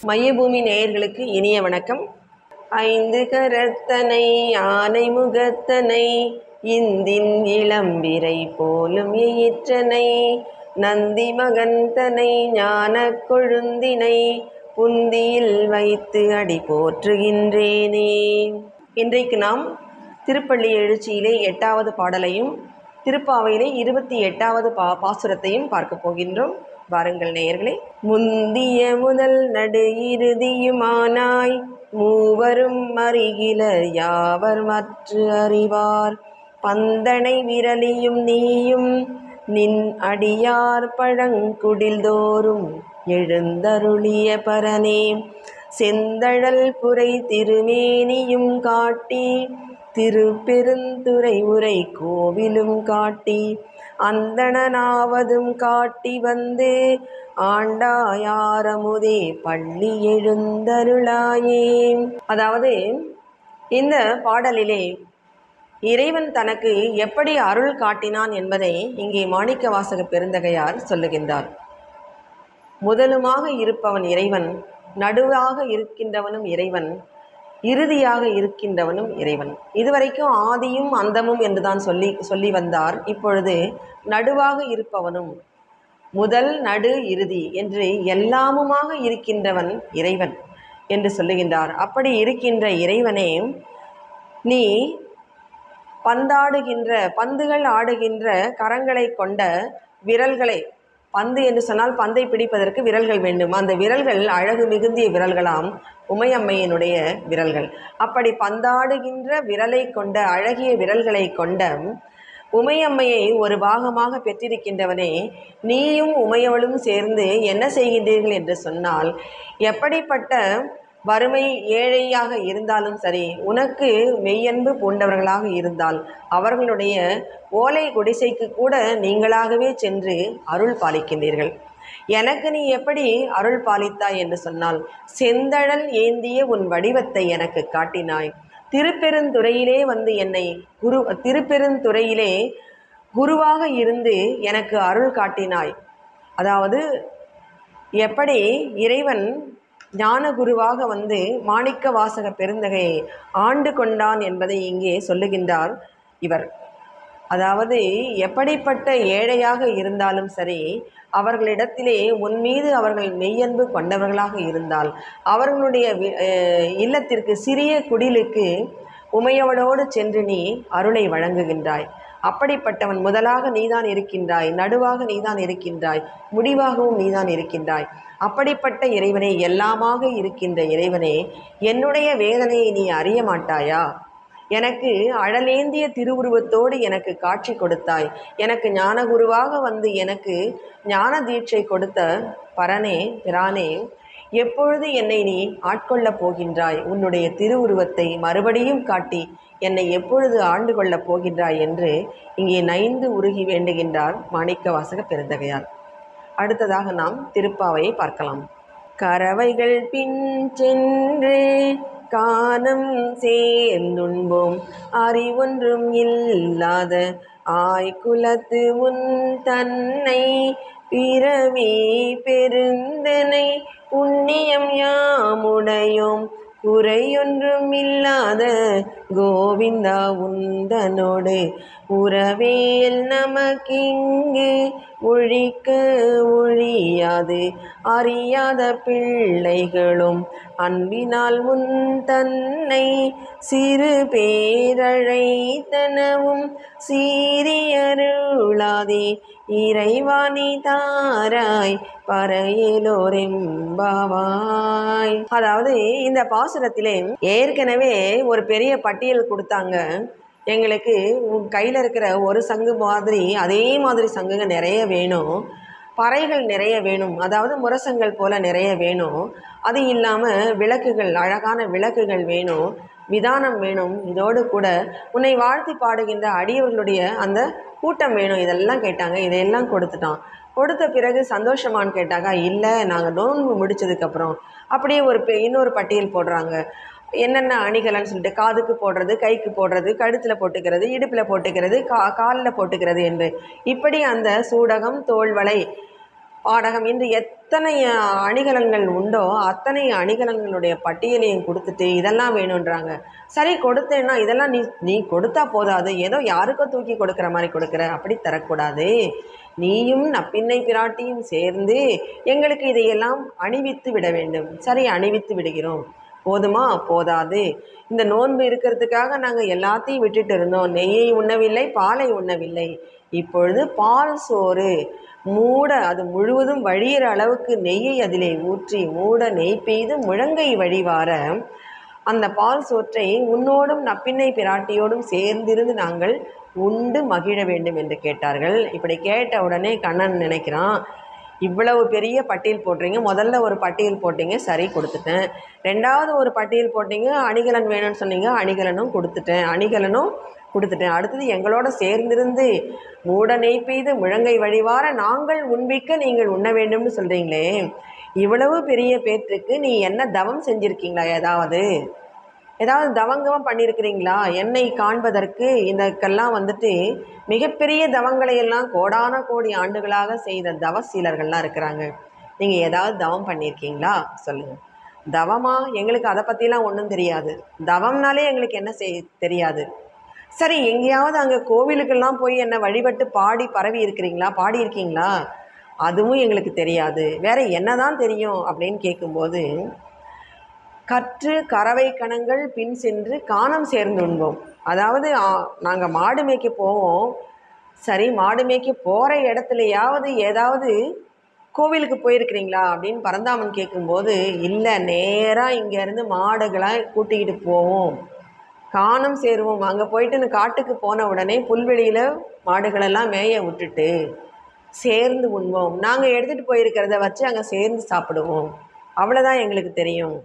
மையபூமி நேயர்களுக்கு இனிய வணக்கம் ஐந்து கரத்தனை ஆனை முகத்தனை இந்தின் இளம்பிரை போலும் எயிற்றனை நந்தி மகந்தனை ஞான கொழுந்தினை புந்தியில் வைத்து அடி போற்றுகின்றேனே இன்றைக்கு நாம் திருப்பள்ளி எழுச்சியிலே எட்டாவது பாடலையும் திருப்பாவையிலே இருபத்தி எட்டாவது பா பாசுரத்தையும் பார்க்க போகின்றோம் வாருங்கள் நேயர்களே முந்திய முதல் நடு இறுதியுமானாய் மூவரும் அறிகிலர் யாவர் மற்று அறிவார் பந்தனை விரலியும் நீயும் நின் அடியார் பழங்குடில் தோறும் எழுந்தருளிய பரனே செந்தழல் புரை திருமேனியும் காட்டி திருப்பெருந்துறை உரை கோவிலும் காட்டி அந்தணனாவதும் காட்டி வந்து ஆண்டாயாரமுதே பள்ளி எழுந்தருளாயே அதாவது இந்த பாடலிலே இறைவன் தனக்கு எப்படி அருள் காட்டினான் என்பதை இங்கே மாணிக்க வாசக பெருந்தகையார் சொல்லுகின்றார் முதலுமாக இருப்பவன் இறைவன் நடுவாக இருக்கின்றவனும் இறைவன் இறுதியாக இருக்கின்றவனும் இறைவன் இதுவரைக்கும் ஆதியும் அந்தமும் என்றுதான் சொல்லி சொல்லி வந்தார் இப்பொழுது நடுவாக இருப்பவனும் முதல் நடு இறுதி என்று எல்லாமுமாக இருக்கின்றவன் இறைவன் என்று சொல்லுகின்றார் அப்படி இருக்கின்ற இறைவனே நீ பந்தாடுகின்ற பந்துகள் ஆடுகின்ற கரங்களை கொண்ட விரல்களை பந்து என்று சொன்னால் பந்தை பிடிப்பதற்கு விரல்கள் வேண்டும் அந்த விரல்கள் அழகு மிகுந்திய விரல்களாம் உமையம்மையினுடைய விரல்கள் அப்படி பந்தாடுகின்ற விரலை கொண்ட அழகிய விரல்களை கொண்ட உமையம்மையை ஒரு பாகமாக பெற்றிருக்கின்றவனே நீயும் உமையவளும் சேர்ந்து என்ன செய்கின்றீர்கள் என்று சொன்னால் எப்படிப்பட்ட வறுமை ஏழையாக இருந்தாலும் சரி உனக்கு மெய்யன்பு பூண்டவர்களாக இருந்தால் அவர்களுடைய ஓலை குடிசைக்கு கூட நீங்களாகவே சென்று அருள் பாலிக்கின்றீர்கள் எனக்கு நீ எப்படி அருள் பாலித்தாய் என்று சொன்னால் செந்தழல் ஏந்திய உன் வடிவத்தை எனக்கு காட்டினாய் திருப்பெருந்துறையிலே வந்து என்னை குரு திருப்பெருந்துறையிலே குருவாக இருந்து எனக்கு அருள் காட்டினாய் அதாவது எப்படி இறைவன் ஞான குருவாக வந்து மாணிக்க வாசக பெருந்தகையை ஆண்டு கொண்டான் என்பதை இங்கே சொல்லுகின்றார் இவர் அதாவது எப்படிப்பட்ட ஏழையாக இருந்தாலும் சரி அவர்களிடத்திலே உன் மீது அவர்கள் மெய்யன்பு கொண்டவர்களாக இருந்தால் அவர்களுடைய வி- அஹ் இல்லத்திற்கு சிறிய குடிலுக்கு உமையவளோடு சென்று நீ அருளை வழங்குகின்றாய் அப்படிப்பட்டவன் முதலாக நீதான் இருக்கின்றாய் நடுவாக நீதான் இருக்கின்றாய் முடிவாகவும் நீதான் இருக்கின்றாய் அப்படிப்பட்ட இறைவனே எல்லாமாக இருக்கின்ற இறைவனே என்னுடைய வேதனையை நீ அறிய மாட்டாயா எனக்கு அழலேந்திய திருவுருவத்தோடு எனக்கு காட்சி கொடுத்தாய் எனக்கு ஞானகுருவாக வந்து எனக்கு ஞான தீட்சை கொடுத்த பரனே பிரானே எப்பொழுது என்னை நீ ஆட்கொள்ளப் போகின்றாய் உன்னுடைய திருவுருவத்தை மறுபடியும் காட்டி என்னை எப்பொழுது ஆண்டு கொள்ளப் போகின்றாய் என்று இங்கே நைந்து உருகி வேண்டுகின்றார் மாணிக்க வாசக பெருந்தகையார் அடுத்ததாக நாம் திருப்பாவையை பார்க்கலாம் கறவைகள் பின் சென்று கானம் சேர்ந்துண்போம் அறிவொன்றும் இல்லாத ஆய்குலத்து உன் தன்னை பிறவி பெருந்தனை புண்ணியம் யாமுடையோம் குறையொன்றும் இல்லாத கோவிந்தா உந்தனோடு உறவேல் நமக்கிங்கு ஒழிக்க ஒழியாது அறியாத பிள்ளைகளும் அன்பினால் முன் தன்னை சிறு பேரழைத்தனவும் சீரியருளாதே இறைவாணி தாராய் பறையலோரெம்பாவாய் அதாவது இந்த பாசுரத்திலே ஏற்கனவே ஒரு பெரிய பட்டியல் கொடுத்தாங்க எங்களுக்கு உன் கையில் இருக்கிற ஒரு சங்கு மாதிரி அதே மாதிரி சங்குங்க நிறைய வேணும் பறைகள் நிறைய வேணும் அதாவது முரசங்கள் போல நிறைய வேணும் அது இல்லாமல் விளக்குகள் அழகான விளக்குகள் வேணும் விதானம் வேணும் இதோடு கூட உன்னை வாழ்த்தி பாடுகின்ற அடியவர்களுடைய அந்த கூட்டம் வேணும் இதெல்லாம் கேட்டாங்க இதையெல்லாம் கொடுத்துட்டான் கொடுத்த பிறகு சந்தோஷமான்னு கேட்டாங்க இல்லை நாங்கள் நோன்பு முடிச்சதுக்கப்புறம் அப்படியே ஒரு பெ- இன்னொரு பட்டியல் போடுறாங்க என்னென்ன அணிகலன்னு சொல்லிட்டு காதுக்கு போடுறது கைக்கு போடுறது கழுத்தில் போட்டுக்கிறது இடுப்பில் போட்டுக்கிறது கா காலில் போட்டுக்கிறது என்று இப்படி அந்த சூடகம் தோள்வளை பாடகம் இன்று எத்தனை அஹ், அணிகலன்கள் உண்டோ அத்தனை அணிகலன்களுடைய பட்டியலையும் கொடுத்துட்டு இதெல்லாம் வேணுன்றாங்க சரி கொடுத்தேன்னா இதெல்லாம் நீ நீ கொடுத்தா போதாது ஏதோ யாருக்கோ தூக்கி கொடுக்குற மாதிரி கொடுக்குற அப்படி தரக்கூடாது நீயும் நப்பின்னை பிராட்டியும் சேர்ந்து எங்களுக்கு இதையெல்லாம் அணிவித்து விட வேண்டும் சரி அணிவித்து விடுகிறோம் போதுமா போதாது இந்த நோன்பு இருக்கிறதுக்காக நாங்கள் எல்லாத்தையும் விட்டுட்டு இருந்தோம் நெய்யை உண்ணவில்லை பாலை உண்ணவில்லை இப்பொழுது பால் சோறு மூட அது முழுவதும் வழியிற அளவுக்கு நெய்யை அதிலே ஊற்றி மூட நெய் பெய்து முழங்கை வழிவார அந்த பால் சோற்றை உன்னோடும் நப்பின்னை பிராட்டியோடும் சேர்ந்திருந்து நாங்கள் உண்டு மகிழ வேண்டும் என்று கேட்டார்கள் இப்படி கேட்ட உடனே கண்ணன் நினைக்கிறான் இவ்வளவு பெரிய பட்டியல் போடுறீங்க முதல்ல ஒரு பட்டியல் போட்டீங்க சரி கொடுத்துட்டேன் ரெண்டாவது ஒரு பட்டியல் போட்டீங்க அணிகலன் வேணும்னு சொன்னீங்க அணிகலனும் கொடுத்துட்டேன் அணிகலனும் கொடுத்துட்டேன் அடுத்தது எங்களோட சேர்ந்திருந்து மூட நெய் பெய்து முழங்கை வழிவார நாங்கள் உண்பிக்க நீங்கள் உண்ண வேண்டும்னு சொல்கிறீங்களே இவ்வளவு பெரிய பேற்றுக்கு நீ என்ன தவம் செஞ்சுருக்கீங்களா ஏதாவது ஏதாவது தவங்கவம் பண்ணியிருக்கிறீங்களா என்னை காண்பதற்கு இதற்கெல்லாம் வந்துட்டு மிகப்பெரிய தவங்களை எல்லாம் கோடான கோடி ஆண்டுகளாக செய்த தவசீலர்கள்லாம் இருக்கிறாங்க நீங்கள் ஏதாவது தவம் பண்ணியிருக்கீங்களா சொல்லுங்கள் தவமா எங்களுக்கு அதை பற்றிலாம் ஒன்றும் தெரியாது தவம்னாலே எங்களுக்கு என்ன செய் தெரியாது சரி எங்கேயாவது அங்கே கோவிலுக்கெல்லாம் போய் என்ன வழிபட்டு பாடி பரவி இருக்கிறீங்களா பாடி இருக்கீங்களா அதுவும் எங்களுக்கு தெரியாது வேற என்னதான் தெரியும் அப்படின்னு கேட்கும்போது கற்று கறவை கணங்கள் பின் சென்று காணம் சேர்ந்து உண்போம் அதாவது நாங்கள் மாடு மேய்க்க போவோம் சரி மாடு மேய்க்க போகிற இடத்துலையாவது ஏதாவது கோவிலுக்கு போயிருக்கிறீங்களா அப்படின்னு பரந்தாமன் கேட்கும்போது இல்லை நேராக இங்கேருந்து மாடுகளை கூட்டிக்கிட்டு போவோம் காணம் சேருவோம் அங்கே போயிட்டு இந்த காட்டுக்கு போன உடனே புல்வெளியில் மாடுகளெல்லாம் மேய விட்டுட்டு சேர்ந்து உண்போம் நாங்கள் எடுத்துகிட்டு போயிருக்கிறத வச்சு அங்கே சேர்ந்து சாப்பிடுவோம் அவ்வளோதான் எங்களுக்கு தெரியும்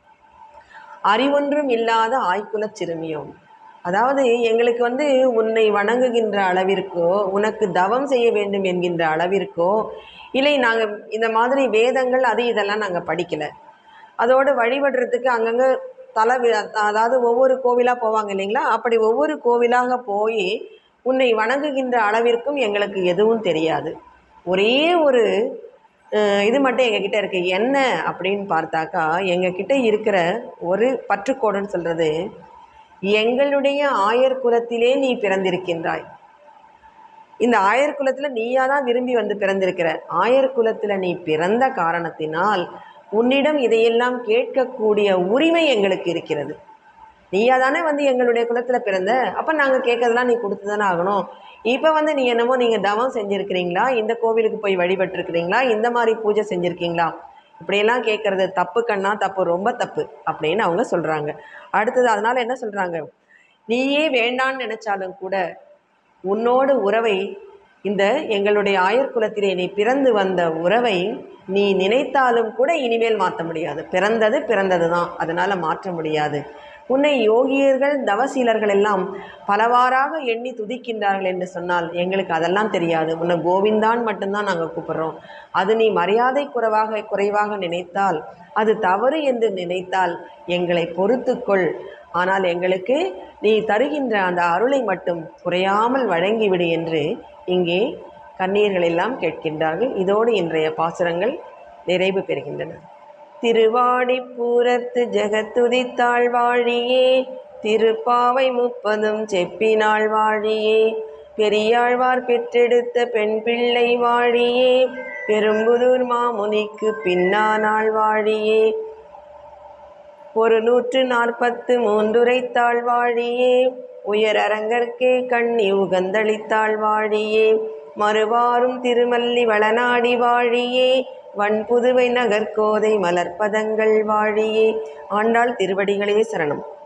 அறிவொன்றும் இல்லாத ஆய்க்குலச் சிறுமியோம் அதாவது எங்களுக்கு வந்து உன்னை வணங்குகின்ற அளவிற்கோ உனக்கு தவம் செய்ய வேண்டும் என்கின்ற அளவிற்கோ இல்லை நாங்கள் இந்த மாதிரி வேதங்கள் அது இதெல்லாம் நாங்கள் படிக்கலை அதோடு வழிபடுறதுக்கு அங்கங்கே தலை வி- அதாவது ஒவ்வொரு கோவிலாக போவாங்க இல்லைங்களா அப்படி ஒவ்வொரு கோவிலாக போய் உன்னை வணங்குகின்ற அளவிற்கும் எங்களுக்கு எதுவும் தெரியாது ஒரே ஒரு அஹ், இது மட்டும் எங்ககிட்ட இருக்குது என்ன அப்படின்னு பார்த்தாக்கா எங்ககிட்ட இருக்கிற ஒரு பற்றுக்கோடுன்னு சொல்கிறது எங்களுடைய ஆயர் குலத்திலே நீ பிறந்திருக்கின்றாய் இந்த ஆயர் குலத்தில் நீயா தான் விரும்பி வந்து பிறந்திருக்கிற ஆயர் குலத்தில் நீ பிறந்த காரணத்தினால் உன்னிடம் இதையெல்லாம் கேட்கக்கூடிய உரிமை எங்களுக்கு இருக்கிறது நீயா தானே வந்து எங்களுடைய குலத்தில் பிறந்த அப்போ நாங்கள் கேட்கறதெல்லாம் நீ கொடுத்து தானே ஆகணும் இப்போ வந்து நீ என்னமோ நீங்கள் தவம் செஞ்சுருக்கிறீங்களா இந்த கோவிலுக்கு போய் வழிபட்டிருக்கிறீங்களா இந்த மாதிரி பூஜை செஞ்சுருக்கீங்களா இப்படியெல்லாம் கேட்குறது தப்பு கண்ணா தப்பு ரொம்ப தப்பு அப்படின்னு அவங்க சொல்கிறாங்க அடுத்தது அதனால் என்ன சொல்கிறாங்க நீயே வேண்டான்னு நினச்சாலும் கூட உன்னோடு உறவை இந்த எங்களுடைய ஆயர் குலத்திலே நீ பிறந்து வந்த உறவை நீ நினைத்தாலும் கூட இனிமேல் மாற்ற முடியாது பிறந்தது பிறந்தது தான் அதனால் மாற்ற முடியாது உன்னை யோகியர்கள் தவசீலர்கள் எல்லாம் பலவாறாக எண்ணி துதிக்கின்றார்கள் என்று சொன்னால் எங்களுக்கு அதெல்லாம் தெரியாது உன்னை கோவிந்தான் மட்டும்தான் நாங்கள் கூப்பிடுறோம் அது நீ மரியாதை குறைவாக குறைவாக நினைத்தால் அது தவறு என்று நினைத்தால் எங்களை பொறுத்துக்கொள் ஆனால் எங்களுக்கு நீ தருகின்ற அந்த அருளை மட்டும் குறையாமல் வழங்கிவிடு என்று இங்கே கண்ணீர்கள் எல்லாம் கேட்கின்றார்கள் இதோடு இன்றைய பாசுரங்கள் நிறைவு பெறுகின்றன திருவாடிப்பூரத்து ஜெகத்துதித்தாள் வாழியே திருப்பாவை முப்பதும் செப்பினாள் வாழியே பெரியாழ்வார் பெற்றெடுத்த பெண் பிள்ளை வாழியே பெரும்புதூர் மாமுனிக்கு பின்னானாள் வாழியே ஒரு நூற்று நாற்பத்து மூன்றுரைத்தாள் வாழியே உயர் அரங்கற்கே கண்ணி உகந்தளித்தாள் வாழியே மறுவாரும் திருமல்லி வளநாடி வாழியே வன்புதுவை நகர்கோதை மலர்ப்பதங்கள் வாழியே ஆண்டாள் திருவடிகளே சரணம்